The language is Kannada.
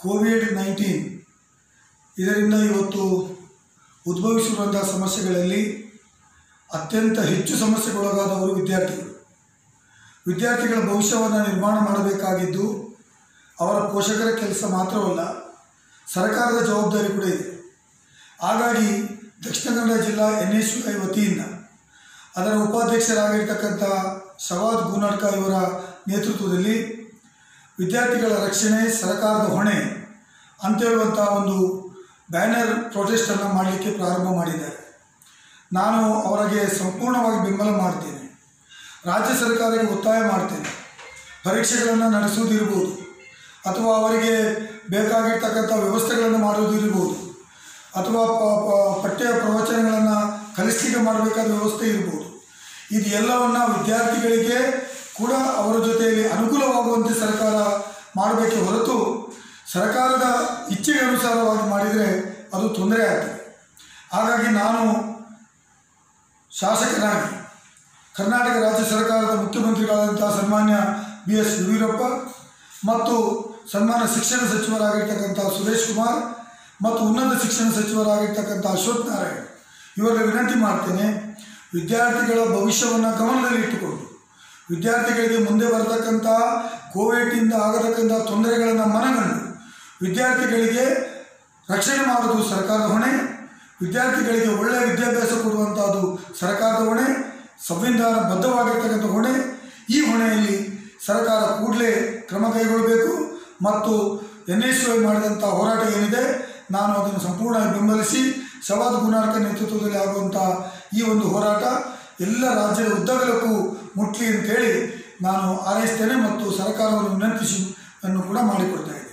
ಕೋವಿಡ್ ನೈನ್ಟೀನ್ ಇದರಿಂದ ಇವತ್ತು ಉದ್ಭವಿಸಿರುವಂಥ ಸಮಸ್ಯೆಗಳಲ್ಲಿ ಅತ್ಯಂತ ಹೆಚ್ಚು ಸಮಸ್ಯೆಗೊಳಗಾದವರು ವಿದ್ಯಾರ್ಥಿಗಳು ವಿದ್ಯಾರ್ಥಿಗಳ ಭವಿಷ್ಯವನ್ನು ನಿರ್ಮಾಣ ಮಾಡಬೇಕಾಗಿದ್ದು ಅವರ ಪೋಷಕರ ಕೆಲಸ ಮಾತ್ರವಲ್ಲ ಸರ್ಕಾರದ ಜವಾಬ್ದಾರಿ ಕೂಡ ಇದೆ ಹಾಗಾಗಿ ದಕ್ಷಿಣ ಕನ್ನಡ ಜಿಲ್ಲಾ ಎನ್ ಎಸ್ ಯು ಐ ವತಿಯಿಂದ ಅದರ ಉಪಾಧ್ಯಕ್ಷರಾಗಿರ್ತಕ್ಕಂಥ ಶವಾದ್ ಗೂನಾಡ್ಕ ಇವರ ನೇತೃತ್ವದಲ್ಲಿ ವಿದ್ಯಾರ್ಥಿಗಳ ರಕ್ಷಣೆ ಸರ್ಕಾರದ ಹೊಣೆ ಅಂತ ಹೇಳುವಂಥ ಒಂದು ಬ್ಯಾನರ್ ಪ್ರೊಟೆಸ್ಟನ್ನು ಮಾಡಲಿಕ್ಕೆ ಪ್ರಾರಂಭ ಮಾಡಿದ್ದಾರೆ ನಾನು ಅವರಿಗೆ ಸಂಪೂರ್ಣವಾಗಿ ಬೆಂಬಲ ಮಾಡ್ತೇನೆ ರಾಜ್ಯ ಸರ್ಕಾರಕ್ಕೆ ಒತ್ತಾಯ ಮಾಡ್ತೇನೆ ಪರೀಕ್ಷೆಗಳನ್ನು ನಡೆಸುವುದಿರ್ಬೋದು ಅಥವಾ ಅವರಿಗೆ ಬೇಕಾಗಿರ್ತಕ್ಕಂಥ ವ್ಯವಸ್ಥೆಗಳನ್ನು ಮಾಡುವುದಿರ್ಬೋದು ಅಥವಾ ಪ- ಪ- ಪಠ್ಯ ಪ್ರವಚನಗಳನ್ನು ಕಲಿಸಲಿಕ್ಕೆ ಮಾಡಬೇಕಾದ ವ್ಯವಸ್ಥೆ ಇರ್ಬೋದು ಇದು ಎಲ್ಲವನ್ನು ವಿದ್ಯಾರ್ಥಿಗಳಿಗೆ ಕೂಡ ಅವರ ಜೊತೆಯಲ್ಲಿ ಅನುಕೂಲವಾಗುವಂತೆ ಸರ್ಕಾರ ಮಾಡಬೇಕೆ ಹೊರತು ಸರ್ಕಾರದ ಇಚ್ಛೆಗೆ ಅನುಸಾರವಾಗಿ ಮಾಡಿದರೆ ಅದು ತೊಂದರೆ ಆಗ್ತದೆ ಹಾಗಾಗಿ ನಾನು ಶಾಸಕನಾಗಿ ಕರ್ನಾಟಕ ರಾಜ್ಯ ಸರ್ಕಾರದ ಮುಖ್ಯಮಂತ್ರಿಗಳಾದಂಥ ಸನ್ಮಾನ್ಯ ಬಿ ಎಸ್ ಯಡಿಯೂರಪ್ಪ ಮತ್ತು ಸನ್ಮಾನ್ಯ ಶಿಕ್ಷಣ ಸಚಿವರಾಗಿರ್ತಕ್ಕಂಥ ಸುರೇಶ್ ಕುಮಾರ್ ಮತ್ತು ಉನ್ನತ ಶಿಕ್ಷಣ ಸಚಿವರಾಗಿರ್ತಕ್ಕಂಥ ಅಶ್ವಥ್ ನಾರಾಯಣ್ ಇವರಿಗೆ ವಿನಂತಿ ಮಾಡ್ತೇನೆ ವಿದ್ಯಾರ್ಥಿಗಳ ಭವಿಷ್ಯವನ್ನು ಗಮನದಲ್ಲಿಟ್ಟುಕೊಂಡು ವಿದ್ಯಾರ್ಥಿಗಳಿಗೆ ಮುಂದೆ ಬರತಕ್ಕಂಥ ಕೋವಿಡ್ನಿಂದ ಆಗತಕ್ಕಂಥ ತೊಂದರೆಗಳನ್ನು ಮನಗಂಡು ವಿದ್ಯಾರ್ಥಿಗಳಿಗೆ ರಕ್ಷಣೆ ಮಾಡುವುದು ಸರ್ಕಾರದ ಹೊಣೆ ವಿದ್ಯಾರ್ಥಿಗಳಿಗೆ ಒಳ್ಳೆಯ ವಿದ್ಯಾಭ್ಯಾಸ ಕೊಡುವಂಥದ್ದು ಸರ್ಕಾರದ ಹೊಣೆ ಸಂವಿಧಾನ ಬದ್ಧವಾಗಿರ್ತಕ್ಕಂಥ ಹೊಣೆ ಈ ಹೊಣೆಯಲ್ಲಿ ಸರ್ಕಾರ ಕೂಡಲೇ ಕ್ರಮ ಕೈಗೊಳ್ಳಬೇಕು ಮತ್ತು ಎನ್ ಎಸ್ ಐ ಮಾಡಿದಂಥ ಹೋರಾಟ ಏನಿದೆ ನಾನು ಅದನ್ನು ಸಂಪೂರ್ಣವಾಗಿ ಬೆಂಬಲಿಸಿ ಶವಾದ್ ಗುಣಾರ್ಕ ನೇತೃತ್ವದಲ್ಲಿ ಆಗುವಂಥ ಈ ಒಂದು ಹೋರಾಟ ಎಲ್ಲ ರಾಜ್ಯದ ಉದ್ದಗಲಕ್ಕೂ ಮುಟ್ಲಿ ಅಂತೇಳಿ ನಾನು ಹಾರೈಸ್ತೇನೆ ಮತ್ತು ಸರ್ಕಾರವನ್ನು ವಿನಂತಿಸಿ ಅನ್ನು ಕೂಡ ಮಾಡಿಕೊಡ್ತಾ ಇದ್ದೇನೆ